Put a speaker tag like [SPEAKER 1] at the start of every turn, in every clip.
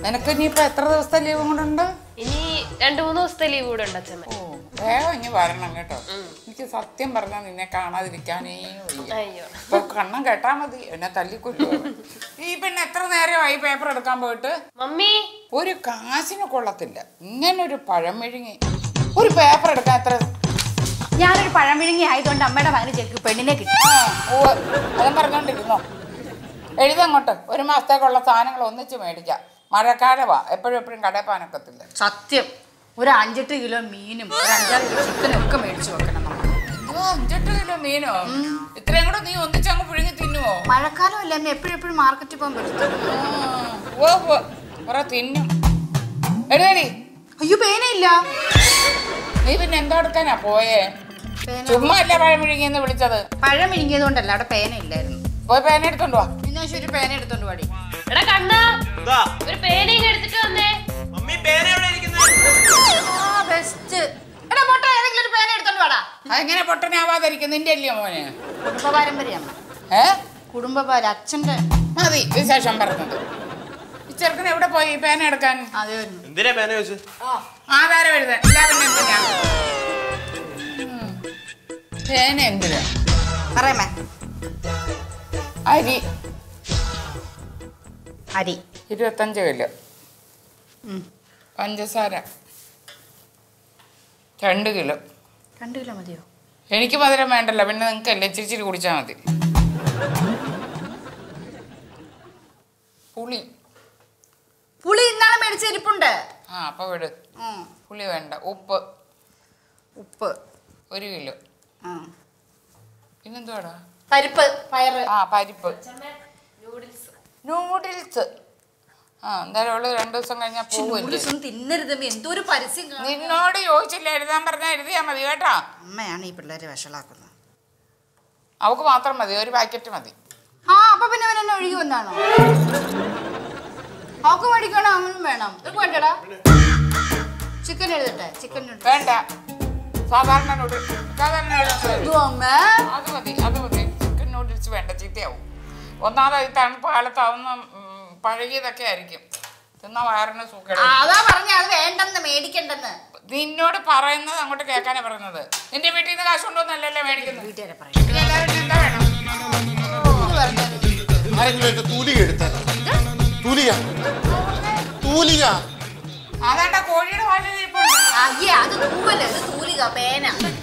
[SPEAKER 1] നിനക്ക് ഇനിയിപ്പോ എത്ര ദിവസത്തെ ലീവ് കൊണ്ടുണ്ട്
[SPEAKER 2] ഇനി രണ്ടു മൂന്ന് ദിവസത്തെ ലീവ് കൂടെ ഉണ്ട് അച്ഛമ്മ
[SPEAKER 1] ഓ വേഗം ഇനി വരണം കേട്ടോ എനിക്ക് സത്യം പറഞ്ഞാൽ നിന്നെ കാണാതിരിക്കാനേ വയ്യ
[SPEAKER 2] അയ്യോ
[SPEAKER 1] ഇപ്പൊ കണ്ണം കേട്ടാ മതി എന്നെ തല്ലിക്കൊല്ലു ഈ പിന്നെ എത്ര നേരമായി പേപ്പർ എടുക്കാൻ പോയിട്ട്
[SPEAKER 2] മമ്മി
[SPEAKER 1] ഒരു കാശിന് കൊള്ളത്തില്ല ഇങ്ങനൊരു പഴം വിഴുങ്ങി ഒരു പേപ്പർ എടുക്കാൻ എത്ര
[SPEAKER 3] ഞാനൊരു പഴം വിഴുങ്ങി ആയതുകൊണ്ട് അമ്മയുടെ മകന് ചെക്ക് പെണ്ണിനെ കിട്ടി
[SPEAKER 1] ആ ഉവ്വ്. അതും പറഞ്ഞോണ്ടിരുന്നോ എഴുതങ്ങോട്ട് ഒരു മാസത്തേക്കുള്ള സാധനങ്ങൾ ഒന്നിച്ച് മേടിക്കാം മഴക്കാലവാ എപ്പോഴും എപ്പോഴും കടയിൽ പോകാനൊക്കത്തില്ല
[SPEAKER 3] സത്യം ഒരു അഞ്ചെട്ട് കിലോ മീനും ഒരു അഞ്ചാറ് കിലോ ചിക്കനും ഒക്കെ മേടിച്ചു വെക്കണം നമ്മൾ
[SPEAKER 1] ഓ അഞ്ചെട്ട് കിലോ മീനോ ഇത്രയും കൂടെ നീ ഒന്നിച്ചങ്ങ് പുഴുങ്ങി തിന്നുവോ
[SPEAKER 3] മഴക്കാലം അല്ല അമ്മ എപ്പോഴും എപ്പോഴും മാർക്കറ്റിൽ പോകാൻ പറ്റത്തുള്ളൂ
[SPEAKER 1] ഓ ഓ കുറെ തിന്നും എഴുതടി
[SPEAKER 3] അയ്യോ പേനയില്ല
[SPEAKER 1] നീ പിന്നെ എന്താ എടുക്കാനാ പോയേ
[SPEAKER 3] പേന
[SPEAKER 1] ചുമ്മാ അല്ല പഴം വിഴുങ്ങിയെന്ന് വിളിച്ചത്
[SPEAKER 3] പഴം വിഴുങ്ങിയത് കൊണ്ടല്ല അവിടെ പേന ഇല്ലായിരുന്നു
[SPEAKER 1] പോയി പേന എടുത്തോണ്ട് വാ
[SPEAKER 3] പിന്നെ ഒരു പേന എടുത്തോണ്ട് പാടി
[SPEAKER 2] എടാ കണ്ണ
[SPEAKER 4] എന്താ
[SPEAKER 2] ഒരു പേനയും എടുത്തിട്ട് വന്നേ
[SPEAKER 4] മമ്മി പേന എവിടെ ഇരിക്കുന്നത്
[SPEAKER 3] ആ ബെസ്റ്റ് എടാ മോട്ട ഏതെങ്കിലും ഒരു പേന എടുത്തോണ്ട് വാടാ
[SPEAKER 1] അതെങ്ങനെ പൊട്ടനാവാതിരിക്കും നിന്റെ അല്ലയോ മോനെ
[SPEAKER 3] കുടുംബ പാരമ്പര്യമാണ്
[SPEAKER 1] ഏ
[SPEAKER 3] കുടുംബ പാര അച്ഛന്റെ
[SPEAKER 1] മതി വിശേഷം പറഞ്ഞത് ഈ ചെറുക്കൻ എവിടെ പോയി ഈ പേന എടുക്കാൻ
[SPEAKER 3] അതേ വരുന്നു
[SPEAKER 4] എന്തിനാ പേന വെച്ച്
[SPEAKER 1] ആധാരം എഴുതാൻ എല്ലാവരും എന്തിനാ ഉം. പേന എന്തിനാ
[SPEAKER 3] പറയാമേ
[SPEAKER 1] അരി
[SPEAKER 3] അരി
[SPEAKER 1] ഇരുപത്തഞ്ച് കിലോ
[SPEAKER 3] ഉം.
[SPEAKER 1] പഞ്ചസാര രണ്ട് കിലോ
[SPEAKER 3] രണ്ട് കിലോ മതിയോ
[SPEAKER 1] എനിക്ക് മധുരം വേണ്ടല്ലോ പിന്നെ നിങ്ങൾക്ക് അല്ലേ ഇച്ചിരി ഇച്ചിരി കുടിച്ചാൽ മതി പുളി
[SPEAKER 3] പുളി ഇന്നാളെ മേടിച്ച ഇരിപ്പുണ്ട്
[SPEAKER 1] ആ അപ്പൊ വിട്
[SPEAKER 3] ഉം.
[SPEAKER 1] പുളി വേണ്ട ഉപ്പ്
[SPEAKER 3] ഉപ്പ്
[SPEAKER 1] ഒരു കിലോ
[SPEAKER 3] ഉം.
[SPEAKER 1] പിന്നെന്തുവാടാ
[SPEAKER 3] പരിപ്പ് പയറ്
[SPEAKER 1] ആ പരിപ്പ്
[SPEAKER 2] നൂഡിൽസ്
[SPEAKER 1] നൂഡിൽസ് ആ എന്തായാലും അവള് രണ്ടു ദിവസം കഴിഞ്ഞാൽ പോവില്ലേ
[SPEAKER 3] നൂഡിൽസ് ഒന്നും തിന്നരുത് അമ്മ. എന്തോ ഒരു പരസ്യം കാണും
[SPEAKER 1] നിന്നോട് ചോദിച്ചില്ല എഴുതാൻ പറഞ്ഞാൽ എഴുതിയാ മതി കേട്ടാ
[SPEAKER 3] അമ്മയാണ് ഈ പിള്ളേരെ വഷളാക്കുന്നത്
[SPEAKER 1] അവക്ക് മാത്രം മതി ഒരു പാക്കറ്റ് മതി
[SPEAKER 3] ആ അപ്പൊ പിന്നെ അവൻ എന്നെ ഒഴുകി വന്നാണോ അവക്ക് മേടിക്കണോ അവനും വേണം ഇതൊക്കെ വേണ്ടടാ ചിക്കൻ എഴുതട്ടെ ചിക്കൻ
[SPEAKER 1] വേണ്ട സാധാരണ നൂഡിൽസ് സാധാരണ നൂഡിൽസ് മതി.
[SPEAKER 3] അമ്മേ
[SPEAKER 1] അത് മതി അത് മതി ചിക്കൻ നൂഡിൽസ് വേണ്ട ചീത്തയാവും ഒന്നാമത് ഈ തണുപ്പ് കാലത്ത് അതൊന്നും ഉം, പഴകിയതൊക്കെ ആയിരിക്കും തിന്ന വയറിന്
[SPEAKER 3] ആ,
[SPEAKER 1] സുഖം
[SPEAKER 3] അതാ പറഞ്ഞ അത് വേണ്ടെന്ന് മേടിക്കണ്ടെന്ന്
[SPEAKER 1] നിന്നോട് പറയുന്നത് അങ്ങോട്ട് കേൾക്കാനാ പറയുന്നത് നിന്റെ വീട്ടിൽ നിന്ന് കാശ് കൊണ്ടൊന്നല്ലല്ലോ മേടിക്കുന്നത്
[SPEAKER 3] വീട്ടുകാരെ പറയാം
[SPEAKER 1] പിന്നെ എല്ലാവരും എന്താ വേണം
[SPEAKER 5] ആരെങ്കിലും എന്റെ തൂലിക എടുത്താൽ തൂലിക തൂലിക
[SPEAKER 1] അതാണ്ട കോഴിയുടെ വാലിൽ ഇരിപ്പുണ്ട്
[SPEAKER 3] അയ്യേ അത് തൂവല് ഇത് തൂലിക പേന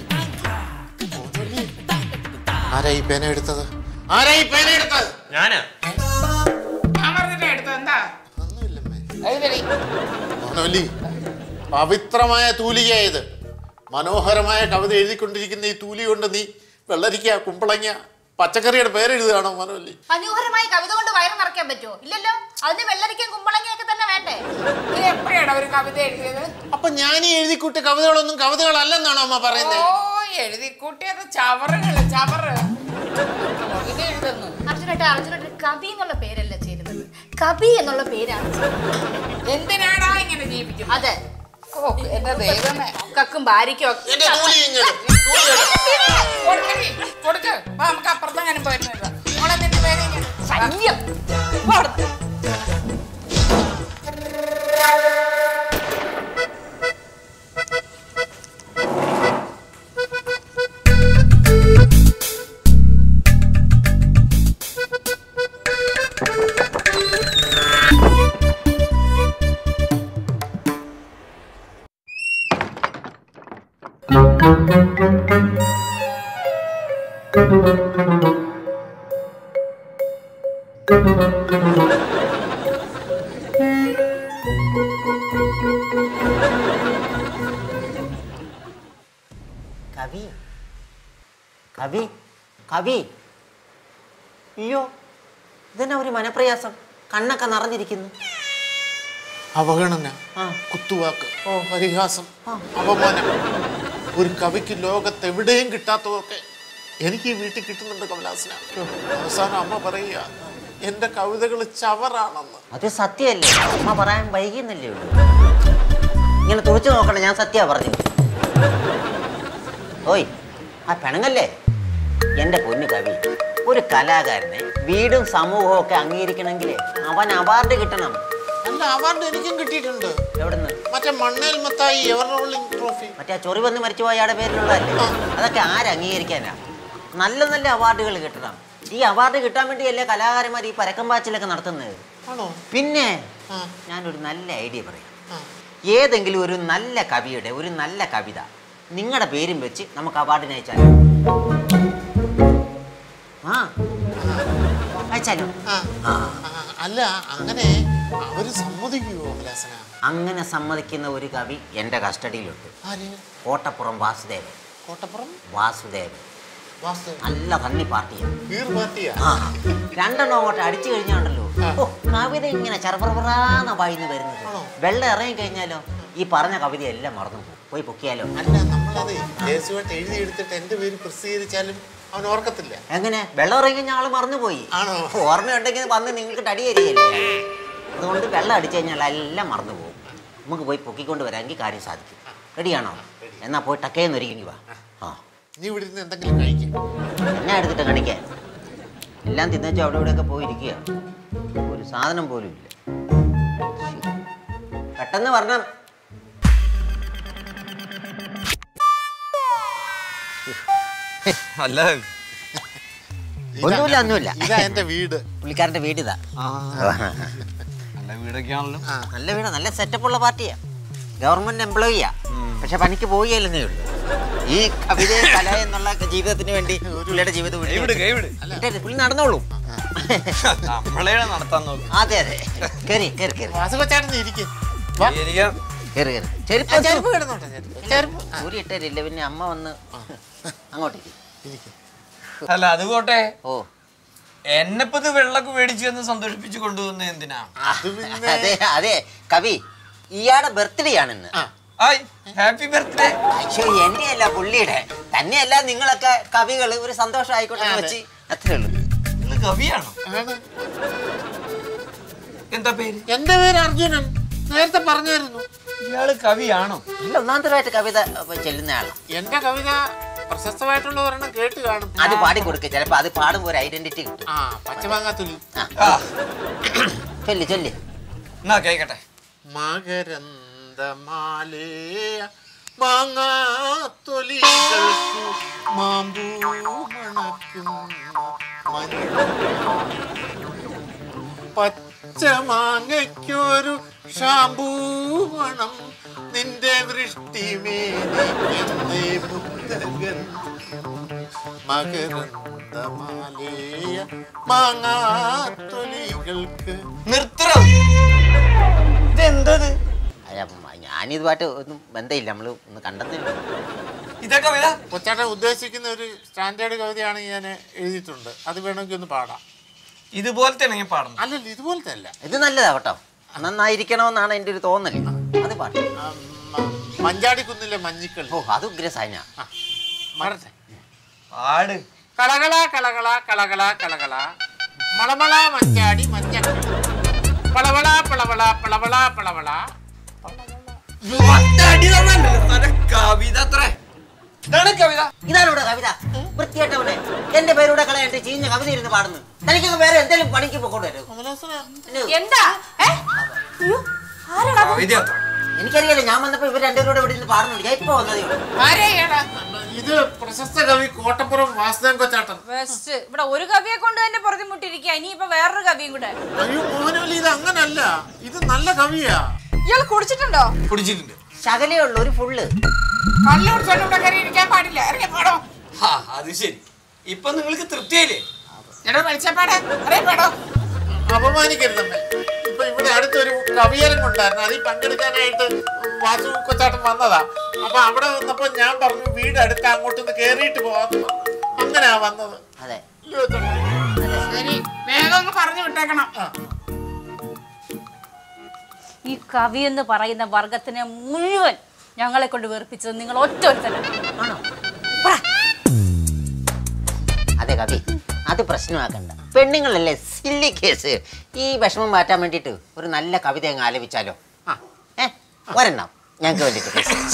[SPEAKER 5] ആരാ ഈ പേന എടുത്തത് ആരാ ഈ പേന എടുത്തത്
[SPEAKER 4] ഞാനാ
[SPEAKER 1] ഞാൻ പറഞ്ഞിട്ട് എടുത്തത് എന്താ
[SPEAKER 5] ഒന്നുമില്ലമ്മേ
[SPEAKER 1] എഴുതടി
[SPEAKER 5] മോനോലി പവിത്രമായ തൂലികയായത് മനോഹരമായ കവിത എഴുതിക്കൊണ്ടിരിക്കുന്ന ഈ തൂലി കൊണ്ട് നീ വെള്ളരിക്ക കുമ്പളങ്ങ പച്ചക്കറിയുടെ പേരെഴുതുകയാണോ മനോലി
[SPEAKER 3] മനോഹരമായ കവിത കൊണ്ട് വയറ് നിറയ്ക്കാൻ പറ്റുമോ ഇല്ലല്ലോ അതിന് വെള്ളരിക്കും കുമ്പളങ്ങയൊക്കെ തന്നെ വേണ്ടേ
[SPEAKER 1] നീ എപ്പോഴാണ് ഒരു കവിത എഴുതിയത്
[SPEAKER 5] അപ്പൊ ഞാൻ ഈ എഴുതിക്കൂട്ടിയ കവിതകളൊന്നും കവിതകളല്ലെന്നാണോ അമ്മ പറയുന്നത്
[SPEAKER 1] ഓ എഴുതി കൂട്ടിയത് ചവറുകള് ചവറ് കവിത എഴുതുന്നു
[SPEAKER 3] അർജുനേട്ട അർജുനേട്ട കവി എന്നുള്ള പേരല്ല ചേരുന്നത് കവി എന്നുള്ള പേരാണ്
[SPEAKER 1] എന്തിനാടാ ഇങ്ങനെ ജീവിക്കുന്നത്
[SPEAKER 3] അതെ
[SPEAKER 1] ഓ എന്റെ ദൈവമേ
[SPEAKER 3] കക്കും ഭാര്യയ്ക്കും ഒക്കെ
[SPEAKER 5] എന്റെ തൂലി ഇങ്ങനെ
[SPEAKER 1] കൊടുക്കടി, കൊടുക്ക് വാ, നമുക്ക് അപ്പുറത്തെങ്ങാനും പോയിരുന്നില്ല മോളെ നിന്റെ പേര് ഇങ്ങനെ.
[SPEAKER 3] ശല്യം
[SPEAKER 6] കവി കവി കവി അയ്യോ ഇതെന്നാ ഒരു മനപ്രയാസം കണ്ണൊക്കെ നിറഞ്ഞിരിക്കുന്നു
[SPEAKER 5] അവഗണന
[SPEAKER 6] ആ.
[SPEAKER 5] കുത്തുവാക്ക് പരിഹാസം അപമാനം ഒരു കവിക്ക് ലോകത്ത് എവിടെയും കിട്ടാത്തതൊക്കെ എനിക്ക് ഈ വീട്ടിൽ കിട്ടുന്നുണ്ട് കമലാസന അവസാനം അമ്മ പറയുക എന്റെ കവിതകൾ ചവറാണെന്ന്
[SPEAKER 6] അത് സത്യമല്ലേ അമ്മ പറയാൻ വൈകുന്നല്ലേ ഉള്ളൂ ഇങ്ങനെ തുറച്ചു നോക്കണം ഞാൻ സത്യ പറഞ്ഞു ഓയ് ആ പെണങ്ങല്ലേ എൻ്റെ പൊന്നു കവി ഒരു കലാകാരനെ വീടും സമൂഹവും ഒക്കെ അംഗീകരിക്കണമെങ്കിൽ അവൻ അവാർഡ് കിട്ടണം
[SPEAKER 5] അല്ല അവാർഡ് എനിക്കും കിട്ടിയിട്ടുണ്ട്
[SPEAKER 6] എവിടുന്ന്
[SPEAKER 5] മറ്റേ Mannel Mathai ever rolling trophy
[SPEAKER 6] മറ്റേ ആ ചൊറി വന്ന് മരിച്ചു പോയ ആടെ പേരിലുള്ളതല്ലേ അതൊക്കെ ആര് അംഗീകരിക്കാനാ നല്ല നല്ല അവാർഡുകൾ കിട്ടണം ഈ അവാർഡ് കിട്ടാൻ വേണ്ടിയല്ലേ കലാകാരന്മാർ ഈ പരക്കം പാച്ചിലൊക്കെ നടത്തുന്നത്
[SPEAKER 5] ആണോ
[SPEAKER 6] പിന്നെ
[SPEAKER 5] ആ.
[SPEAKER 6] ഞാനൊരു നല്ല ഐഡിയ പറയാം
[SPEAKER 5] ആ.
[SPEAKER 6] ഏതെങ്കിലും ഒരു നല്ല കവിയുടെ ഒരു നല്ല കവിത നിങ്ങളുടെ പേരും വെച്ച് നമുക്ക് അവാർഡിന് അയച്ചാലോ ആ അയച്ചാലോ
[SPEAKER 5] ആ.
[SPEAKER 6] ആ
[SPEAKER 5] ആ, അല്ല അങ്ങനെ അവര് സമ്മതിക്കുവോ കമലാസന
[SPEAKER 6] അങ്ങനെ സമ്മതിക്കുന്ന ഒരു കവി എൻ്റെ കസ്റ്റഡിയിലുണ്ട്
[SPEAKER 5] ആര്
[SPEAKER 6] കോട്ടപ്പുറം വാസുദേവൻ
[SPEAKER 5] കോട്ടപ്പുറം
[SPEAKER 6] വാസുദേവൻ
[SPEAKER 5] വാസുദേവൻ
[SPEAKER 6] നല്ല കന്നി പാർട്ടിയാണ്
[SPEAKER 5] വീർ പാർട്ടിയാ
[SPEAKER 6] ആ രണ്ടെണ്ണം അങ്ങോട്ട് അടിച്ചു കഴിഞ്ഞാണ്ടല്ലോ
[SPEAKER 5] ആ.
[SPEAKER 6] ഓ കവിത ഇങ്ങനെ ചെറുപറപറാന്ന വായിന്ന് വരുന്നത്
[SPEAKER 5] ആണോ?
[SPEAKER 6] വെള്ളം ഇറങ്ങി കഴിഞ്ഞാലോ ഈ പറഞ്ഞ കവിത എല്ലാം മറന്നു പോകും പോയി പൊക്കിയാലോ
[SPEAKER 5] അല്ല നമ്മളത് ദേശമായിട്ട് എഴുതി എടുത്തിട്ട് എന്റെ പേര് പ്രസിദ്ധീകരിച്ചാലും അവൻ ഓർക്കത്തില്ല
[SPEAKER 6] എങ്ങനെ വെള്ളം ഇറങ്ങി കഴിഞ്ഞാൽ ആള് മറന്നുപോയി
[SPEAKER 5] ആണോ?
[SPEAKER 6] ഓർമ്മയുണ്ടെങ്കിൽ വന്ന് നിങ്ങൾക്ക് തടി തരികയല്ലേ അതുകൊണ്ട് വെള്ളം അടിച്ചു കഴിഞ്ഞാൽ എല്ലാം മറന്നു പോകും നമുക്ക് പോയി പൊക്കിക്കൊണ്ട് വരാമെങ്കിൽ കാര്യം സാധിക്കും റെഡിയാണോ എന്നാ പോയി ടക്കേന്ന് ഒരുങ്ങി വാ ആ
[SPEAKER 5] നീ ഇവിടെ ഇരുന്ന് എന്തെങ്കിലും കഴിക്കും
[SPEAKER 6] എന്നെ എടുത്തിട്ട് കാണിക്കാൻ എല്ലാം തിന്നച്ചു അവിടെ ഇവിടെയൊക്കെ പോയിരിക്കുക ഒരു സാധനം പോലും ഇല്ല ശ്ശി. പെട്ടെന്ന് പറഞ്ഞ
[SPEAKER 4] അല്ല
[SPEAKER 6] ഒന്നുമില്ല ഒന്നുമില്ല
[SPEAKER 5] ഇതാ എന്റെ വീട്
[SPEAKER 6] പുള്ളിക്കാരന്റെ വീടിതാ
[SPEAKER 4] നല്ല വീടൊക്കെയാണല്ലോ
[SPEAKER 6] ആ നല്ല വീടാ നല്ല സെറ്റപ്പ് ഉള്ള പാർട്ടിയാ ഗവൺമെന്റ് എംപ്ലോയിയാ പക്ഷെ പണിക്ക് പോവുകയല്ലെന്നേ ഉള്ളൂ ഈ കവിത കല എന്നുള്ള ജീവിതത്തിന് വേണ്ടി പുള്ളിയുടെ ജീവിതം വിട്ടു
[SPEAKER 4] കൈവിട് കൈവിട്
[SPEAKER 6] ഇട്ടേര്, പുള്ളി നടന്നോളൂ
[SPEAKER 4] നമ്മളെ നടത്താൻ നോക്ക്
[SPEAKER 6] അതെ അതെ കയറി കയറി കയറി
[SPEAKER 5] വാസുകൊച്ചാട്ടൻ ഇരിക്കും വാ.
[SPEAKER 4] ഇരിക്കാം.
[SPEAKER 6] കയറി കയറി
[SPEAKER 5] ആ,
[SPEAKER 6] ചെരുപ്പ്
[SPEAKER 5] ചെരുപ്പ് കിടന്നോട്ടെ ചെരുപ്പ്. ചെരുപ്പ് ആ,
[SPEAKER 6] ഊരി ഇട്ടരില്ല പിന്നെ അമ്മ വന്ന് അങ്ങോട്ട് ഇരി.
[SPEAKER 5] ഇരിക്ക്.
[SPEAKER 4] അല്ല അതുപോട്ടെ
[SPEAKER 6] ഓ
[SPEAKER 4] എന്നെപ്പത് വെള്ളക്ക് മേടിച്ചു എന്ന് സന്തോഷിപ്പിച്ച് കൊണ്ടുവന്ന എന്തിനാ
[SPEAKER 5] അത് പിന്നെ
[SPEAKER 6] അതെ അതെ കവി ഇയാളുടെ ബർത്ത്ഡേ ആണിന്ന്
[SPEAKER 5] ആ,
[SPEAKER 4] ഹായ് ഹാപ്പി ബർത്ത്ഡേ
[SPEAKER 6] അയ്യോ എന്നെയല്ല പുള്ളിയുടെ തന്നെയല്ല നിങ്ങളൊക്കെ കവികൾ ഒരു സന്തോഷം ആയിക്കോട്ടെ എന്ന്
[SPEAKER 5] അതെ.
[SPEAKER 6] വെച്ച് അത്രേ ഉള്ളൂ
[SPEAKER 4] നിങ്ങൾ കവിയാണോ
[SPEAKER 5] ആണ്.
[SPEAKER 4] എന്താ പേര്
[SPEAKER 5] എന്റെ പേര് അർജുനൻ നേരത്തെ പറഞ്ഞായിരുന്നു
[SPEAKER 4] ഇയാള് കവിയാണോ
[SPEAKER 6] അല്ല ഒന്നാമതായിട്ട് കവിത അഹ് ചെല്ലുന്ന ആളാ
[SPEAKER 5] എന്റെ കവിത പ്രശസ്തമായിട്ടുള്ള ഒരെണ്ണം കേട്ട് കാണും
[SPEAKER 6] അത് പാടി കൊടുക്കുക ചിലപ്പോ അത് പാടുമ്പോ ഒരു ഐഡന്റിറ്റി കിട്ടും
[SPEAKER 5] ആ പച്ചമാങ്ങാത്തുലി
[SPEAKER 4] ആ
[SPEAKER 6] ചൊല്ലി ചൊല്ലി
[SPEAKER 4] എന്നാ കേക്കട്ടെ
[SPEAKER 5] മകരന്ദമാലേ മാങ്ങാത്തൊലികൾക്കു മാമ്പൂ മണക്കുന്ന പച്ചമാങ്ങയ്ക്കൊരു ഷാമ്പൂ മണം നിന്റെ വൃഷ്ടിമേനിക്കെന്തേ മുത്തകൻ മകരന്ദമാലേയ മാങ്ങാത്തൊലികൾക്ക്
[SPEAKER 4] നിർത്തണം ഇതെന്തത്
[SPEAKER 6] അല്ല, മ- ഞാനിതുമായിട്ട് ഒന്നും ബന്ധമില്ല നമ്മള് ഒന്ന് കണ്ടെത്തില്ല
[SPEAKER 4] ഇതാ കവിത
[SPEAKER 5] കൊച്ചാട്ടൻ ഉദ്ദേശിക്കുന്ന ഒരു സ്റ്റാൻഡേർഡ് കവിതയാണ് ഞാൻ എഴുതിയിട്ടുണ്ട് അത് വേണമെങ്കിൽ ഒന്ന് പാടാം
[SPEAKER 4] ഇതുപോലത്തെ ഞാൻ പാടണം
[SPEAKER 5] അല്ലല്ല ഇതുപോലത്തെ അല്ല
[SPEAKER 6] ഇത് നല്ലതാ കേട്ടോ നന്നായിരിക്കണമെന്നാണ് എൻ്റെ ഒരു തോന്നല് അത് പാട്ട്
[SPEAKER 5] ആ, മ- മഞ്ചാടിക്കുന്നിലെ മഞ്ഞിക്കൾ
[SPEAKER 6] ഓ അത് ഉഗ്ര സൈന
[SPEAKER 5] മറട്ടെ
[SPEAKER 4] പാട്
[SPEAKER 5] കളകള കളകള കളകള കളകള മളമള മഞ്ചാടി മഞ്ഞക്കൾ പളവള പളവള പളവള പളവള
[SPEAKER 4] ഒറ്റയടി തന്നിട്ടുണ്ടല്ലോ. തന്റെ കവിത അത്ര ഇതാണ് കവിത
[SPEAKER 6] ഇതാണ് ഇവിടെ കവിത വൃത്തിയായിട്ടവനെ എന്റെ പേരൂടെ കളയാണ്ട് ചീഞ്ഞ കവിത ഇരുന്ന് പാടുന്നു തനിക്കൊക്കെ വേറെ എന്തെങ്കിലും പണിക്ക് പോയിക്കൊണ്ട് വരും
[SPEAKER 3] എന്താ ഏ? അയ്യോ ആരാടാ അത്?
[SPEAKER 4] കവിത അത്ര
[SPEAKER 6] എനിക്കറിയാലോ ഞാൻ വന്നപ്പോ ഇവർ രണ്ടുപേരും ഇവിടെ ഇരുന്ന് പാടുന്നുണ്ട് ഞാൻ ഇപ്പൊ വന്നതേ ഉള്ളൂ
[SPEAKER 1] ആരെയാടാ
[SPEAKER 5] ഇത് പ്രശസ്ത കവി കോട്ടപ്പുറം വാസുദേവൻ കൊച്ചാട്ടൻ
[SPEAKER 3] ബെസ്റ്റ് ഇവിടെ ഒരു കവിയെ കൊണ്ട് തന്നെ പുറത്തുമുട്ടിരിക്കുക ഇനിയിപ്പോ വേറൊരു കവിയും കൂടെ
[SPEAKER 5] അയ്യോ മോഹനവല്ലി ഇത് അങ്ങനല്ല ഇത് നല്ല കവിയാ
[SPEAKER 3] ഇയാൾ കുടിച്ചിട്ടുണ്ടോ
[SPEAKER 4] കുടിച്ചിട്ടുണ്ട്
[SPEAKER 6] ശകലേ ഉള്ളൂ ഒരു ഫുള്ള്
[SPEAKER 1] കല്ല് കുടിച്ചോണ്ട് ഇവിടെ കയറി ഇരിക്കാൻ പാടില്ല ഇറങ്ങി പോടോ
[SPEAKER 4] ഹാ അത് ശരി ഇപ്പൊ നിങ്ങൾക്ക് തൃപ്തിയായില്ലേ
[SPEAKER 1] എടോ വെളിച്ചപ്പാട് അറിയപ്പെടോ
[SPEAKER 5] അപമാനിക്കരുത് അമ്മേ. ഇപ്പൊ ഇവിടെ അടുത്തൊരു കവിയരങ്ങുണ്ടായിരുന്നു അതിൽ പങ്കെടുക്കാനായിട്ട് വാസു കൊച്ചാട്ടൻ വന്നതാ അപ്പൊ അവിടെ വന്നപ്പോ ഞാൻ പറഞ്ഞു വീട് അടുത്ത് അങ്ങോട്ടൊന്ന് കേറിയിട്ട് പോവാന്ന് പറഞ്ഞു. അങ്ങനെയാ വന്നത്
[SPEAKER 6] അതെ
[SPEAKER 5] ഇല്ലയോ ചേട്ടാ?
[SPEAKER 1] ശരി വേഗം ഒന്ന് പറഞ്ഞു വിട്ടേക്കണം
[SPEAKER 5] ആ.
[SPEAKER 3] ഈ കവി എന്ന് പറയുന്ന വർഗത്തിനെ മുഴുവൻ ഞങ്ങളെ കൊണ്ട് വെറുപ്പിച്ചത് നിങ്ങൾ ഒറ്റ ഒരുത്തനാണ്
[SPEAKER 6] ആണോ പറ. അതെ കവി അത് പ്രശ്നമാക്കണ്ട പെണ്ണുങ്ങളല്ലേ സില്ലി കേസ് ഈ വിഷമം മാറ്റാൻ വേണ്ടിയിട്ട് ഒരു നല്ല കവിത അങ്ങ് ആലപിച്ചാലോ
[SPEAKER 5] ആ.
[SPEAKER 6] ഏ ഒരെണ്ണം ഞങ്ങൾക്ക് വേണ്ടിയിട്ട്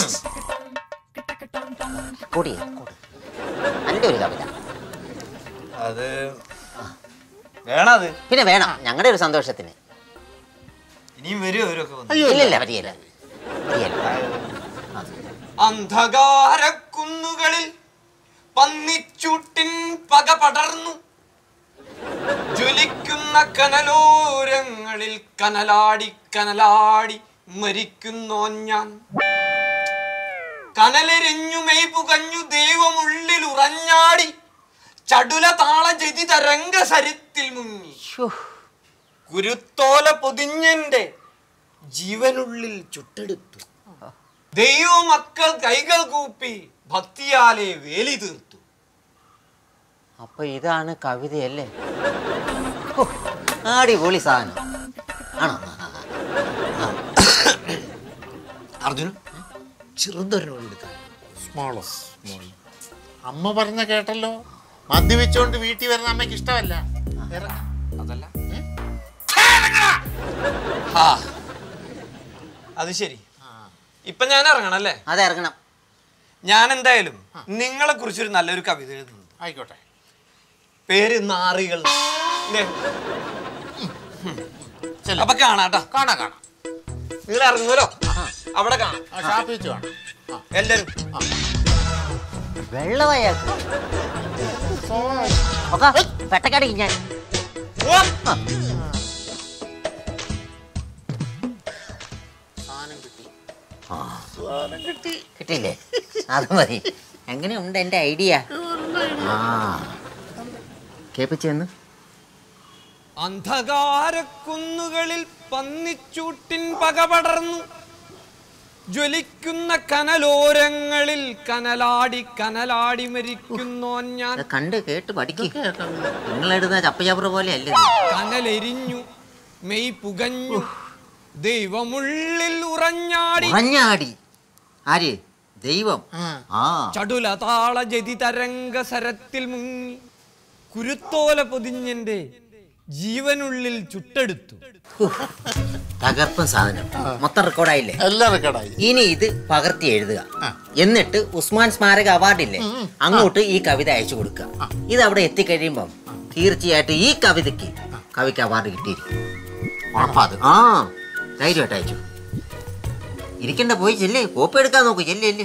[SPEAKER 6] കൂടി കൂടി നല്ലൊരു കവിത
[SPEAKER 4] അത് വേണം അത്
[SPEAKER 6] പിന്നെ വേണം ഞങ്ങളുടെ ഒരു സന്തോഷത്തിന്
[SPEAKER 4] ഇനിയും വരും അവരൊക്കെ വന്ന്
[SPEAKER 5] അയ്യോ
[SPEAKER 6] ഇല്ലില്ല പറ്റിയല്ല പറ്റിയല്ല
[SPEAKER 4] അന്ധകാരക്കുന്നുകളിൽ പന്നിച്ചൂട്ടിൻ പക പടർന്നു ജ്വലിക്കുന്ന കനലോരങ്ങളിൽ കനലാടി കനലാടി മരിക്കുന്നോ ഞാൻ കനലെരിഞ്ഞു മെയ് പുകഞ്ഞു ദൈവമുള്ളിൽ ഉറഞ്ഞാടി ചടുല താള ജതി തരംഗ സരിത്തിൽ മുങ്ങി കുരുത്തോല പൊതിഞ്ഞെന്റെ ജീവനുള്ളിൽ ചുട്ടെടുത്തു ദൈവ മക്കൾ കൈകൾ കൂപ്പി ഭക്തിയാലെ വേലി തീർത്തു
[SPEAKER 6] അപ്പൊ ഇതാണ് കവിതയല്ലേ ഹോ, അടിപൊളി സാധനം ആണോ
[SPEAKER 4] അർജുന ചെറുതൊരെണ്ണം
[SPEAKER 5] സ്മോളസ് അമ്മ പറഞ്ഞ കേട്ടല്ലോ മദ്യപിച്ചോണ്ട് വീട്ടിൽ വരുന്ന അമ്മയ്ക്ക് ഇഷ്ടമല്ല ഇറങ്ങ്.
[SPEAKER 4] അതല്ല ആ അത് ശരി ഇപ്പൊ ഞാൻ ഇറങ്ങണം അല്ലേ
[SPEAKER 6] അതെ ഇറങ്ങണം
[SPEAKER 4] ഞാൻ എന്തായാലും നിങ്ങളെ കുറിച്ചൊരു നല്ലൊരു കവിത എഴുതുന്നു
[SPEAKER 5] ആയിക്കോട്ടെ
[SPEAKER 4] പേര് നാറികൾ ഇല്ലേ?
[SPEAKER 5] ചെല്ല്.
[SPEAKER 4] അപ്പൊ കാണാട്ടോ
[SPEAKER 5] കാണാം കാണാം
[SPEAKER 4] നിങ്ങൾ ഇറങ്ങുമല്ലോ അവിടെ കാണാം
[SPEAKER 5] ആ ഷാപ്പ് വെച്ച് കാണാം ആ
[SPEAKER 4] എല്ലാരും
[SPEAKER 6] വെള്ളമയാക്ക് ഒക്കെ പെട്ടക്കടി ഞാൻ
[SPEAKER 4] ഓ!
[SPEAKER 5] സാധനം കിട്ടി
[SPEAKER 6] കിട്ടിയില്ലേ അത് മതി എങ്ങനെയുണ്ട് എൻ്റെ ഐഡിയ ആ കേപ്പിച്ചെന്ന്
[SPEAKER 4] അന്ധകാരക്കുന്നുകളിൽ പന്നിച്ചൂട്ടിൻ പക പടർന്നു ജ്വലിക്കുന്ന കനലോരങ്ങളിൽ കനലാടി കനലാടി മരിക്കുന്നോൻ ഞാൻ
[SPEAKER 6] അത് കണ്ട് കേട്ട് പഠിക്കും നിങ്ങളിടുന്ന ചപ്പചാപ്പറ പോലെ അല്ലേ ഇത്?
[SPEAKER 4] കനലെരിഞ്ഞു മെയ് പുകഞ്ഞു ദൈവമുള്ളിൽ ഉറഞ്ഞാടി
[SPEAKER 6] ഉറഞ്ഞാടി ആര് ദൈവം ആ
[SPEAKER 4] ചടുല താള ജതി തരംഗ സരത്തിൽ മുങ്ങി കുരുത്തോല പൊതിഞ്ഞെന്റെ ജീവനുള്ളിൽ ചുട്ടെടുത്തു
[SPEAKER 6] തകർപ്പൻ സാധനം മൊത്തം റെക്കോർഡായില്ലേ
[SPEAKER 5] എല്ലാം റെക്കോർഡായി
[SPEAKER 6] ഇനി ഇത് പകർത്തി എഴുതുക എന്നിട്ട് ഉസ്മാൻ സ്മാരക അവാർഡില്ലേ അങ്ങോട്ട് ഈ കവിത അയച്ചു കൊടുക്കുക ഇത് അവിടെ എത്തിക്കഴിയുമ്പം തീർച്ചയായിട്ടും ഈ കവിതയ്ക്ക് കവിക്ക് അവാർഡ് കിട്ടിയിരിക്കും ഉറപ്പാത് ആ ധൈര്യമായിട്ട് അയച്ചു ഇരിക്കണ്ട പോയി ചെല്ലേ കോപ്പി എടുക്കാൻ നോക്കൂ ചെല്ലേ ചെല്ലേ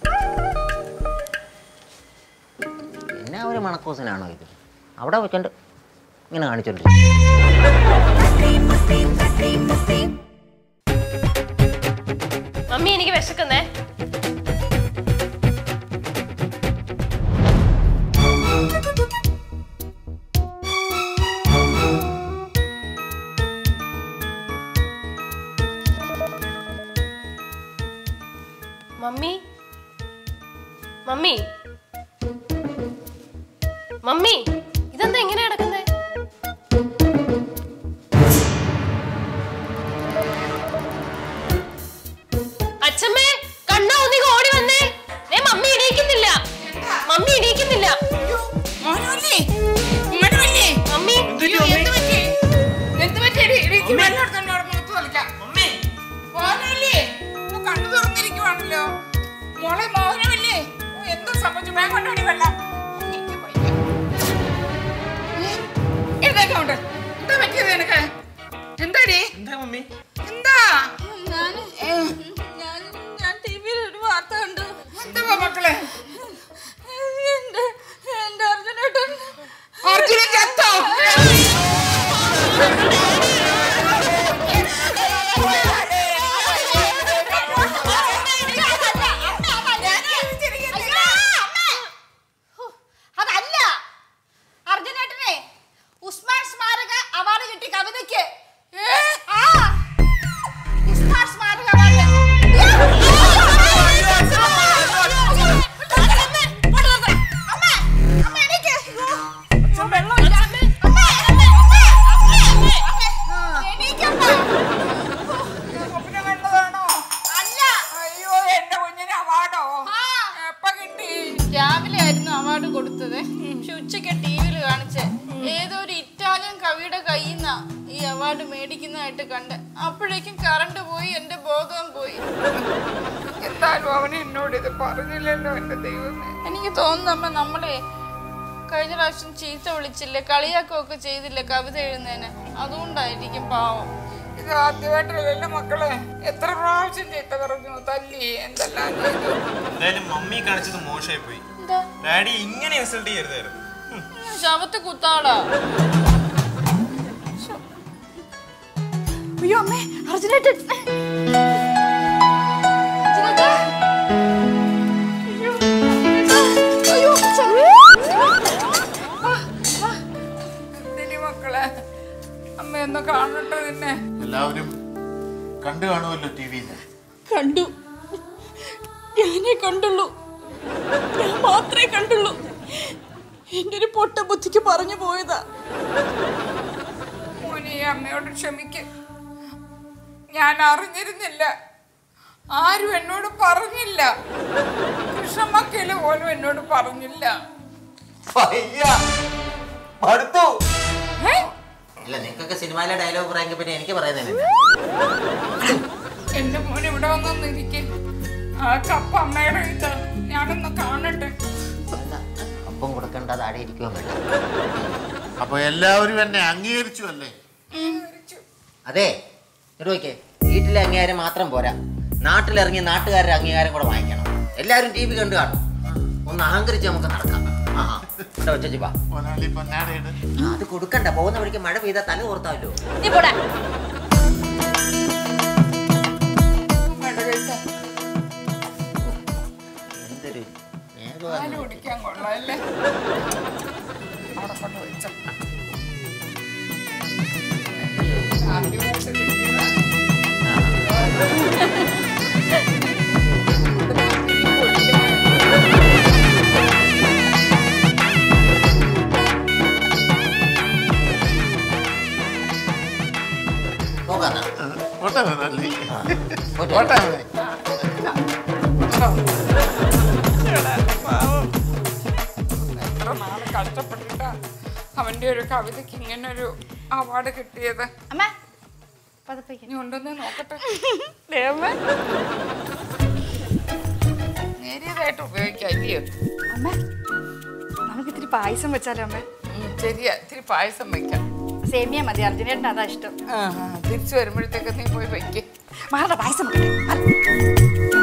[SPEAKER 6] എന്നാ ഒരു മണക്കൂസനാണോ ഇത് അവിടെ വെക്കണ്ട് ഇങ്ങനെ കാണിച്ചോണ്ടിരിക്കും
[SPEAKER 2] മമ്മി എനിക്ക് വിശക്കുന്നേ മമ്മി മമ്മി മമ്മി ഇതെന്താ എങ്ങനെ കിടക്കുന്നേ അച്ഛമ്മേ കണ്ണ ഒന്നിക്ക് ഓടി വന്നേ ദേ മമ്മി എണീക്കുന്നില്ല മമ്മി എണീക്കുന്നില്ല
[SPEAKER 1] മോനുവല്ലേ? മോനുവല്ലേ?
[SPEAKER 2] മമ്മി
[SPEAKER 1] അയ്യോ, എന്ത് പറ്റി? എന്ത് പറ്റി? എടി, എടി, ഇച്ചിരി വെള്ളം എടുത്തോണ്ട് വാ, മുഖത്ത് വലിക്കാം. മോനുവല്ലേ? ഇപ്പൊ കണ്ണു തുറന്നിരിക്കുവാണല്ലോ. മോളെ മോഹനമല്ലേ? ഓ, എന്തോ സംഭവിച്ചു? വേഗം കൊണ്ടുവാടി വെള്ളം. എനിക്ക് വയ്യ. ഏ, എഴുന്നേക്ക് അങ്ങോട്ട്. എന്താ പറ്റിയത് നിനക്ക്? എന്താടി?
[SPEAKER 4] എന്താ മമ്മി
[SPEAKER 1] എന്താ?
[SPEAKER 3] ഞാൻ ഞാൻ ടി വിയിൽ ഒരു വാർത്ത കണ്ടു
[SPEAKER 1] എന്തുവാ മക്കളെ?
[SPEAKER 3] എന്റെ എന്റെ അർജുനേട്ടൻ
[SPEAKER 1] അർജുനൻ ചത്തോ?
[SPEAKER 3] അതല്ല അർജുനേട്ടനെ ഉസ്മാൻ സ്മാരക അവാർഡ് കിട്ടി കവിതയ്ക്ക് ആ ഉസ്മാൻ സ്മാരക അവാർഡ്
[SPEAKER 1] സ്വപ്നം കണ്ടതാണോ? അയ്യോ, എന്റെ കുഞ്ഞിന് അവാർഡോ? എപ്പ കിട്ടി?
[SPEAKER 7] രാവിലെ ആയിരുന്നു അവാർഡ് കൊടുത്തത് പക്ഷെ ഉച്ചയ്ക്ക് ടി വിയിൽ കാണിച്ചേ ഏതോ ഒരു ഇറ്റാലിയൻ കവിയുടെ കയ്യിൽ നിന്നാ ഈ അവാർഡ് മേടിക്കുന്നതായിട്ട് കണ്ട് അപ്പോഴേക്കും കറണ്ട് പോയി എന്റെ ബോധവും പോയി
[SPEAKER 1] എന്തായാലും അവൻ എന്നോട് ഇത് പറഞ്ഞില്ലല്ലോ എന്റെ ദൈവമേ
[SPEAKER 7] എനിക്ക് തോന്നുന്നു അമ്മ നമ്മളെ കഴിഞ്ഞ പ്രാവശ്യം ചീത്ത വിളിച്ചില്ലേ കളിയാക്കുകയൊക്കെ ചെയ്തില്ലേ കവിത എഴുതുന്നതിന് അതുകൊണ്ടായിരിക്കും പാവം
[SPEAKER 1] ഇത് ആദ്യമായിട്ടല്ലല്ലോ മക്കളെ എത്ര പ്രാവശ്യം ചീത്ത പറഞ്ഞു തല്ലി എന്തെല്ലാം ചെയ്തു
[SPEAKER 8] എന്തായാലും മമ്മി കാണിച്ചത് മോശമായി പോയി ഡാഡി ഇങ്ങനെ ഇൻസൾട്ട് ചെയ്യരുതായിരുന്നു ഉം.
[SPEAKER 7] ശവത്തെ കുത്താടാ
[SPEAKER 2] അയ്യോ അമ്മേ അർജുനായിട്ട്
[SPEAKER 1] എന്തിനി മക്കളെ അമ്മ ഒന്ന് കാണട്ടെ നിന്നെ
[SPEAKER 5] എല്ലാവരും കണ്ടു കാണുമല്ലോ ടി വിയിൽ
[SPEAKER 7] കണ്ടു ഞാനേ കണ്ടുള്ളൂ ഞാൻ മാത്രമേ കണ്ടുള്ളൂ എന്റെ ഒരു പൊട്ട ബുദ്ധിക്ക് പറഞ്ഞു പോയതാ
[SPEAKER 1] മോനെ ഈ അമ്മയോട് ക്ഷമിക്ക് ഞാൻ അറിഞ്ഞിരുന്നില്ല ആരും എന്നോട് പറഞ്ഞില്ല കൃഷ്ണമ്മക്കല് പോലും എന്നോട് പറഞ്ഞില്ല
[SPEAKER 4] അയ്യ മടുത്തു
[SPEAKER 1] ഏ?
[SPEAKER 6] അല്ല നിങ്ങൾക്കൊക്കെ സിനിമയിലെ ഡയലോഗ് പറയാമെങ്കിൽ പിന്നെ എനിക്ക് പറയുന്നില്ല
[SPEAKER 1] എന്റെ മോൻ ഇവിടെ വന്നൊന്ന് ഇരിക്കെ ആ കപ്പ അമ്മയുടെ ഇതാ ഞാനൊന്ന് കാണട്ടെ
[SPEAKER 6] ഒപ്പം കൊടുക്കേണ്ട താഴെ ഇരിക്കുവാൻ വേണ്ട
[SPEAKER 5] അപ്പൊ എല്ലാവരും എന്നെ അംഗീകരിച്ചു അല്ലേ
[SPEAKER 6] അതെ നോക്കിയേ വീട്ടിലെ അംഗീകാരം മാത്രം പോരാ നാട്ടിലിറങ്ങി നാട്ടുകാരുടെ അംഗീകാരം കൂടെ വാങ്ങിക്കണം എല്ലാവരും ടി വി കണ്ടു കാണും ഒന്ന് അഹങ്കരിച്ച് നമുക്ക് നടക്കാം ആഹാ ഇവിടെ വെച്ചു വാ
[SPEAKER 5] മുതലാളി പൊന്നാടയുടെ
[SPEAKER 6] ആ, അത് കൊടുക്കണ്ട പോകുന്ന വഴിക്ക് മഴ പെയ്താൽ തല ഓർത്താവല്ലോ
[SPEAKER 2] നീ പോടാ
[SPEAKER 1] അമ്മയുടെ കൈത്ത
[SPEAKER 6] എന്തൊരു നേരം
[SPEAKER 1] പാല് കുടിക്കാൻ കൊള്ളാം അല്ലേ അവിടെ കൊണ്ട് വെച്ചോ ആദ്യമൂട്ട് കിട്ടിയതാ.
[SPEAKER 6] പോകാം
[SPEAKER 5] പോട്ടെ മുതലാളി
[SPEAKER 6] പോട്ടെ.
[SPEAKER 5] പോട്ടെ അവനെ.
[SPEAKER 1] എത്ര നാള് കഷ്ടപ്പെട്ടിട്ടാ അവന്റെ ഒരു കവിതയ്ക്ക് ഇങ്ങനെ ഒരു അവാർഡ് കിട്ടിയത്
[SPEAKER 2] അമ്മ പതപ്പിക്ക
[SPEAKER 1] ഇനി ഉണ്ടെന്ന് നോക്കട്ടെ
[SPEAKER 2] അമ്മ
[SPEAKER 1] നേരിയതായിട്ട് ഉപയോഗിക്കാം ഇല്ലയോ
[SPEAKER 2] അമ്മ നമുക്ക് ഇത്തിരി പായസം വെച്ചാലോ അമ്മ
[SPEAKER 1] ഉം, ശരിയാ ഇത്തിരി പായസം വയ്ക്കാം
[SPEAKER 2] സേമിയ മതി അർജുനേട്ടൻ അതാ ഇഷ്ടം
[SPEAKER 1] ആ, ആ, തിരിച്ചു വരുമ്പോഴത്തേക്ക് നീ പോയി വയ്ക്കേ
[SPEAKER 2] മാറട പായസം വെക്കട്ടെ മാറ്.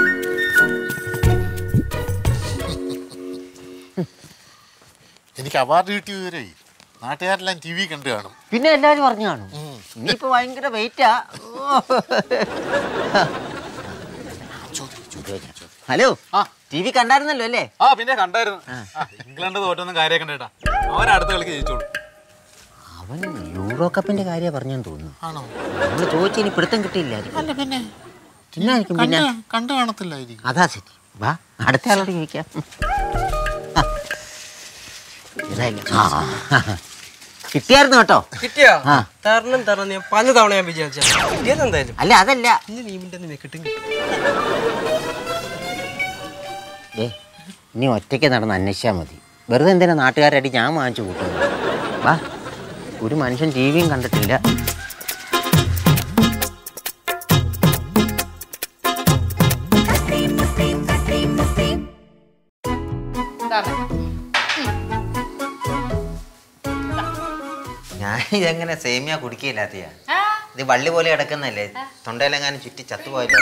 [SPEAKER 5] എനിക്ക് അവാർഡ് കിട്ടിയ വിവരേ നാട്ടുകാരെല്ലാം ടി വി കണ്ടു കാണും
[SPEAKER 6] പിന്നെ എല്ലാവരും പറഞ്ഞു കാണും ഇനിയിപ്പോ ഭയങ്കര വെയിറ്റാ ഹലോ
[SPEAKER 8] ആ.
[SPEAKER 6] ടി വി കണ്ടായിരുന്നല്ലോ അല്ലേ
[SPEAKER 8] ആ പിന്നെ കണ്ടായിരുന്നു ആ, ഇംഗ്ലണ്ട് തോറ്റൊന്നും കാര്യമൊക്കെ കേട്ടാ അവൻ അടുത്ത കളിക്ക് ജയിച്ചോളൂ
[SPEAKER 6] അവൻ യൂറോ കപ്പിന്റെ കാര്യം പറഞ്ഞെന്ന് തോന്നുന്നു
[SPEAKER 5] ആണോ
[SPEAKER 6] നമ്മള് ചോദിച്ചു ഇനി പിടുത്തം കിട്ടിയില്ലായിരിക്കും
[SPEAKER 5] അല്ല പിന്നെ
[SPEAKER 6] എന്നായിരിക്കും പിന്നെ
[SPEAKER 5] കണ്ട് കണ്ടു കാണത്തില്ലായിരിക്കും
[SPEAKER 6] അതാ ശരി വാ അടുത്ത ആളോട് ചോദിക്കാം ആ. ഇതായില്ല. ആ. കിട്ടിയായിരുന്നു കേട്ടോ
[SPEAKER 9] കിട്ടിയാ
[SPEAKER 6] ആ.
[SPEAKER 9] തരണം തരണം ഞാൻ പല തവണ ഞാൻ വിചാരിച്ച കിട്ടിയത് എന്തായാലും
[SPEAKER 6] അല്ല അതല്ല
[SPEAKER 9] ഇന്ന് നീമിന്റെ നീ കിട്ടും കിട്ടും
[SPEAKER 6] ഏ ഇനി ഒറ്റയ്ക്ക് നടന്ന് അന്വേഷിച്ചാൽ മതി വെറുതെ എന്തിനാ നാട്ടുകാരടി ഞാൻ വാങ്ങിച്ചു കൂട്ടുന്നു വാ ഒരു മനുഷ്യൻ ടി വിയും കണ്ടിട്ടില്ല ഞാൻ ഇതെങ്ങനെ സേമിയ കുടിക്കില്ലാത്തയാ ഇത് വള്ളി പോലെ കിടക്കുന്നല്ലേ തൊണ്ടയിലെങ്ങാനും ചുറ്റി ചത്തുപോയല്ലോ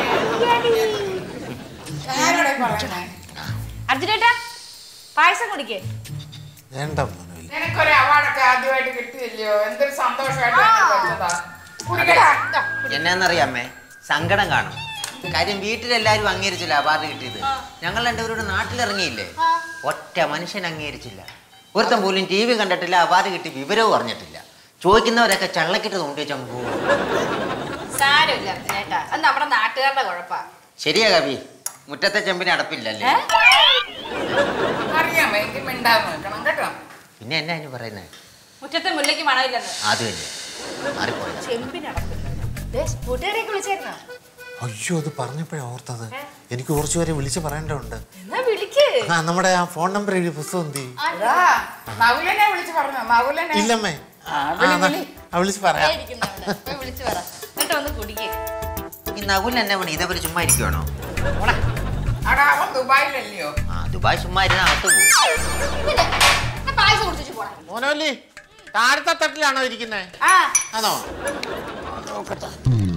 [SPEAKER 1] ആരോടെ പറയണേ
[SPEAKER 2] അർജുനേട്ടാ പായസം കുടിക്കേ
[SPEAKER 5] വേണ്ട മോനുവിൽ
[SPEAKER 1] നിനക്കൊരു അവാർഡൊക്കെ ആദ്യമായിട്ട് കിട്ടിയില്ലയോ എന്തൊരു സന്തോഷമായിട്ട് എനിക്ക് പറ്റതാ കുടിക്കടാ
[SPEAKER 6] എന്നാന്നറിയാമേ സങ്കടം കാണും കാര്യം വീട്ടിലെല്ലാരും അംഗീകരിച്ചില്ല അവാർഡ് കിട്ടിയത് ഞങ്ങൾ രണ്ടുപേരോട് നാട്ടിലിറങ്ങിയില്ലേ ഒറ്റ മനുഷ്യൻ അംഗീകരിച്ചില്ല ഒരുത്തൻ പോലും ടി വി കണ്ടിട്ടില്ല അവാർഡ് കിട്ടി വിവരവും അറിഞ്ഞിട്ടില്ല ചോദിക്കുന്നവരൊക്കെ ചള്ളക്കിട്ട് തോണ്ടി വെച്ചാൽ പോകും
[SPEAKER 2] സാരമില്ല അർജുനേട്ടാ അത് നമ്മുടെ നാട്ടുകാരുടെ കുഴപ്പാ
[SPEAKER 6] ശരിയാ കവി മുറ്റത്തെ ചെമ്പിന് അടപ്പില്ലല്ലേ
[SPEAKER 1] അറിയാമോ എനിക്ക് മിണ്ടാന്ന് വെക്കണം കേട്ടോ
[SPEAKER 6] പിന്നെ എന്നാ അതിന് പറയുന്നത്
[SPEAKER 2] മുറ്റത്തെ മുല്ലയ്ക്ക് മണമില്ലെന്ന്
[SPEAKER 6] അത് തന്നെ മാറിപ്പോയത്
[SPEAKER 2] ചെമ്പിനടപ്പില്ല കൂട്ടുകാരെയൊക്കെ വിളിച്ചായിരുന്നോ
[SPEAKER 5] അയ്യോ അത് പറഞ്ഞപ്പോഴാ ഓർത്തത് എനിക്ക് കുറച്ചു പേരെ വിളിച്ച് പറയേണ്ടതുണ്ട്
[SPEAKER 2] എന്നാ വിളിക്ക്
[SPEAKER 5] ആ നമ്മുടെ ആ ഫോൺ നമ്പർ എഴുതിയ പുസ്തകം എന്ത് ചെയ്യും?
[SPEAKER 1] അതാ മകുലനെ വിളിച്ച് പറഞ്ഞോ മകുലനെ
[SPEAKER 5] ഇല്ലമ്മേ
[SPEAKER 1] ആ,
[SPEAKER 5] ആ,
[SPEAKER 1] വിളി,
[SPEAKER 5] എന്നാ,
[SPEAKER 1] വിളി.
[SPEAKER 5] ആ, വിളിച്ച് പറയാം
[SPEAKER 2] ഇരിക്കുന്നവിടെ പോയി വിളിച്ചു പറ എന്നിട്ട് ഒന്ന് കുടിക്കേ
[SPEAKER 6] ഈ നകുൽ എന്നെ പണി ഇതേപോലെ ചുമ്മാ ഇരിക്കുവാണോ
[SPEAKER 1] അടാ അവൻ ദുബായിലല്ലയോ
[SPEAKER 6] ആ ദുബായ് ചുമ്മാ ഇരുന്ന് അകത്ത് പോകും
[SPEAKER 2] പായസം കുടിച്ചു പോടാ
[SPEAKER 5] മോനോലി താഴത്തെ തട്ടിലാണോ ഇരിക്കുന്നത്
[SPEAKER 2] ആ
[SPEAKER 5] ആണോ
[SPEAKER 1] നോക്കട്ടെ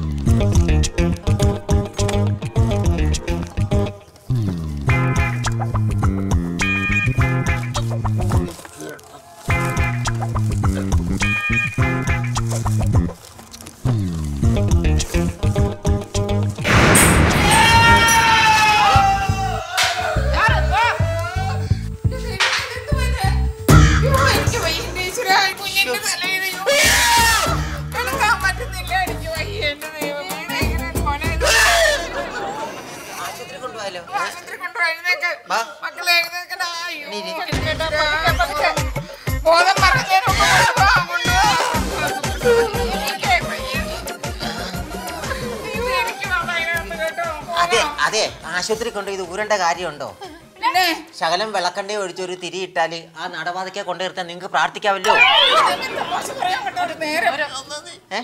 [SPEAKER 1] എനിക്ക് വയ്യ എന്റെ ഈശ്വരാ, കുഞ്ഞിന്റെ തലയിൽ കിടക്കാൻ പറ്റുന്നില്ല എനിക്ക് വയ്യ എന്റെ ദൈവമേ ഇങ്ങനെ മോനെ ഇത്
[SPEAKER 6] ആശുപത്രി കൊണ്ടുപോയാലോ
[SPEAKER 1] ആശുപത്രി കൊണ്ടുപോ, എഴുന്നേക്ക്.
[SPEAKER 6] വാ.
[SPEAKER 1] മക്കളെ എഴുന്നേക്കടാ. അയ്യോ,
[SPEAKER 6] എണീരി.
[SPEAKER 1] എഴുന്നേക്കടാ, പതുക്കെ, പതുക്കെ. ബോധം മറന്നതിന് മുമ്പ് കൊണ്ടുപോ, കൊണ്ടുപോ. എനിക്ക് വയ്യ. ഇത് എനിക്ക് വേണ്ട ഇതിനകത്ത് കേട്ടോ.
[SPEAKER 6] അതെ
[SPEAKER 1] ബോധം.
[SPEAKER 6] അതെ ആശുപത്രി കൊണ്ട് ഇത് ഊരേണ്ട കാര്യമുണ്ടോ
[SPEAKER 1] പിന്നെ
[SPEAKER 6] ശകലം വിളക്കണ്ടേ ഒഴിച്ച് ഒരു തിരി ഇട്ടാല് ആ നടപാതയ്ക്ക് കൊണ്ടുവരുത്താൻ നിങ്ങൾക്ക് പ്രാർത്ഥിക്കാമല്ലോ
[SPEAKER 1] ഇതെന്നെ തമാശ പറയാൻ കേട്ടോ ഒരു നേരം
[SPEAKER 6] ഏ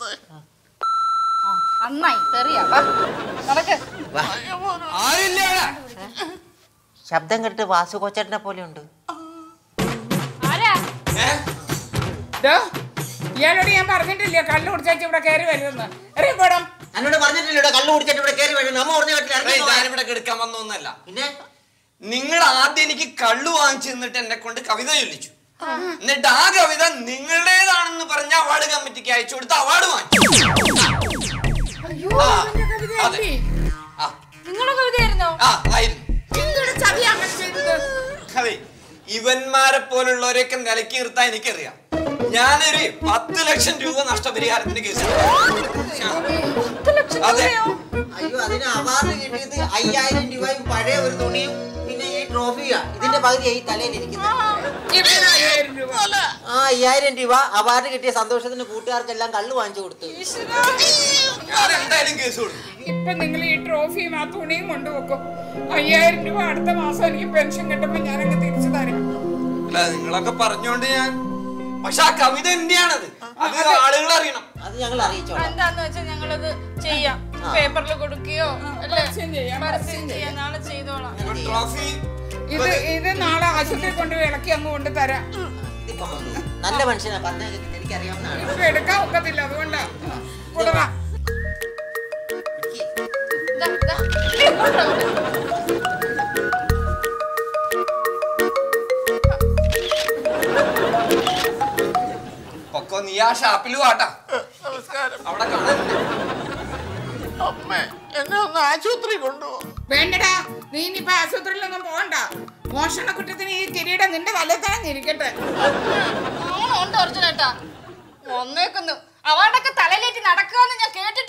[SPEAKER 3] നന്നായി തെറിയാ വാ നടക്ക്
[SPEAKER 6] വാ.
[SPEAKER 4] ആരില്ല അവിടെ?
[SPEAKER 6] ശബ്ദം കേട്ടിട്ട് വാസു കോച്ചേട്ടനെ പോലെ ഉണ്ട്
[SPEAKER 3] ആരാ
[SPEAKER 4] ഏ?
[SPEAKER 1] ഡോ, ഇയാളോട് ഞാൻ പറഞ്ഞിട്ടില്ല കള്ളു കുടിച്ചാച്ച് ഇവിടെ കയറി വരുമെന്ന് അറിയപ്പെടാം
[SPEAKER 6] എന്നോട് പറഞ്ഞിട്ടില്ലല്ലോ കള്ളു കുടിച്ചിട്ട് ഇവിടെ കയറി വരും നമ്മ പറഞ്ഞു കേട്ടില്ല
[SPEAKER 4] ഏയ്, ഞാനിവിടെ കെടുക്കാൻ വന്നൊന്നല്ല
[SPEAKER 6] പിന്നെ
[SPEAKER 4] നിങ്ങൾ ആദ്യം എനിക്ക് കള്ളു വാങ്ങിച്ചു തന്നിട്ട് എന്നെ കൊണ്ട് കവിത ചൊല്ലിച്ചു എന്നിട്ട് ആ കവിത നിങ്ങളുടേതാണെന്ന് പറഞ്ഞ അവാർഡ് കമ്മിറ്റിക്ക് അയച്ചു കൊടുത്ത് അവാർഡ് വാങ്ങിച്ചു
[SPEAKER 1] അയ്യോ
[SPEAKER 4] ആ,
[SPEAKER 1] അവന്റെ കവിത
[SPEAKER 4] അതെ.
[SPEAKER 1] എഴുതി.
[SPEAKER 4] ആ
[SPEAKER 3] നിങ്ങളുടെ കവിതയായിരുന്നോ
[SPEAKER 4] ആ ആയിരുന്നു
[SPEAKER 1] എന്തൊരു ചതി അങ്ങനെ ചെയ്തത്
[SPEAKER 4] അതെ ഇവന്മാരെ പോലുള്ളവരെയൊക്കെ നിലക്കി നിർത്താൻ എനിക്കറിയാം ഞാനൊരു പത്ത് ലക്ഷം രൂപ നഷ്ടപരിഹാരത്തിന് കേസ് അതെ
[SPEAKER 6] അയ്യോ അതിന് അവാർഡ് കിട്ടിയത് അയ്യായിരം രൂപയും പഴയ ഒരു തുണിയും പിന്നെ ഈ ട്രോഫിയാ ഇതിന്റെ പകുതി ഈ തലയിലിരിക്കുന്നത്
[SPEAKER 1] ഇരുപതിനായിരം രൂപ
[SPEAKER 6] ആ അയ്യായിരം രൂപ അവാർഡ് കിട്ടിയ സന്തോഷത്തിന് കൂട്ടുകാർക്കെല്ലാം കള്ളു വാങ്ങിച്ചു കൊടുത്തു
[SPEAKER 4] ഞാൻ എന്തായാലും കേസ് കൊടുക്കും
[SPEAKER 1] ഇപ്പൊ നിങ്ങൾ ഈ ട്രോഫിയും ആ തുണിയും കൊണ്ടുവെക്കും അയ്യായിരം രൂപ അടുത്ത മാസം എനിക്ക് പെൻഷൻ കിട്ടുമ്പോ ഞാൻ അങ്ങ് തിരിച്ചു തരാം
[SPEAKER 4] അല്ല നിങ്ങളൊക്കെ പറഞ്ഞോണ്ട് ഞാൻ പക്ഷെ ആ കവിത എന്റെയാണത് അത് ആളുകൾ അറിയണം
[SPEAKER 6] അത് ഞങ്ങൾ അറിയിച്ചോളാം
[SPEAKER 7] എന്താന്ന് വെച്ചാൽ ഞങ്ങളത് ചെയ്യാം
[SPEAKER 6] ആ.
[SPEAKER 7] പേപ്പറിൽ കൊടുക്കുകയോ അല്ലേ
[SPEAKER 1] പരസ്യം ചെയ്യാം,
[SPEAKER 7] പരസ്യം ചെയ്യാം നാളെ ചെയ്തോളാം
[SPEAKER 4] ട്രോഫി
[SPEAKER 1] ഇത് ഇത് നാളെ ആശുപത്രി കൊണ്ടുപോയി ഇളക്കി അങ്ങ് കൊണ്ട് തരാം
[SPEAKER 6] ഇതിപ്പോ കൊണ്ടുപോകും. നല്ല മനുഷ്യനാ പറഞ്ഞ എനിക്കറിയാവുന്നതാണ്
[SPEAKER 1] ഇപ്പൊ എടുക്കാൻ ഒക്കത്തില്ല അതുകൊണ്ടാ കൊടുക്കാം
[SPEAKER 7] ദാ, ദാ. ഇങ്ങോട്ട് വരൂ.
[SPEAKER 4] പൊക്കോ നീ ആ ഷാപ്പിൽ വാട്ടാ അവിടെ കാണാൻ
[SPEAKER 5] അമ്മേ എന്നെ ഒന്ന് ആശുപത്രി കൊണ്ടുപോ
[SPEAKER 1] വേണ്ടടാ നീ ഇനിയിപ്പൊ ആശുപത്രിയിലൊന്നും പോകണ്ട മോഷണ കുറ്റത്തിന് ഈ കിരീടം നിന്റെ തലയിൽ തന്നെ ഇരിക്കട്ടെ
[SPEAKER 7] ഓണം ഉണ്ട് അർജുനേട്ടാ ഒന്നേക്കുന്നു അവാർഡൊക്കെ തലയിലേറ്റ് നടക്കാന്ന് ഞാൻ കേട്ടിട്ടുണ്ട്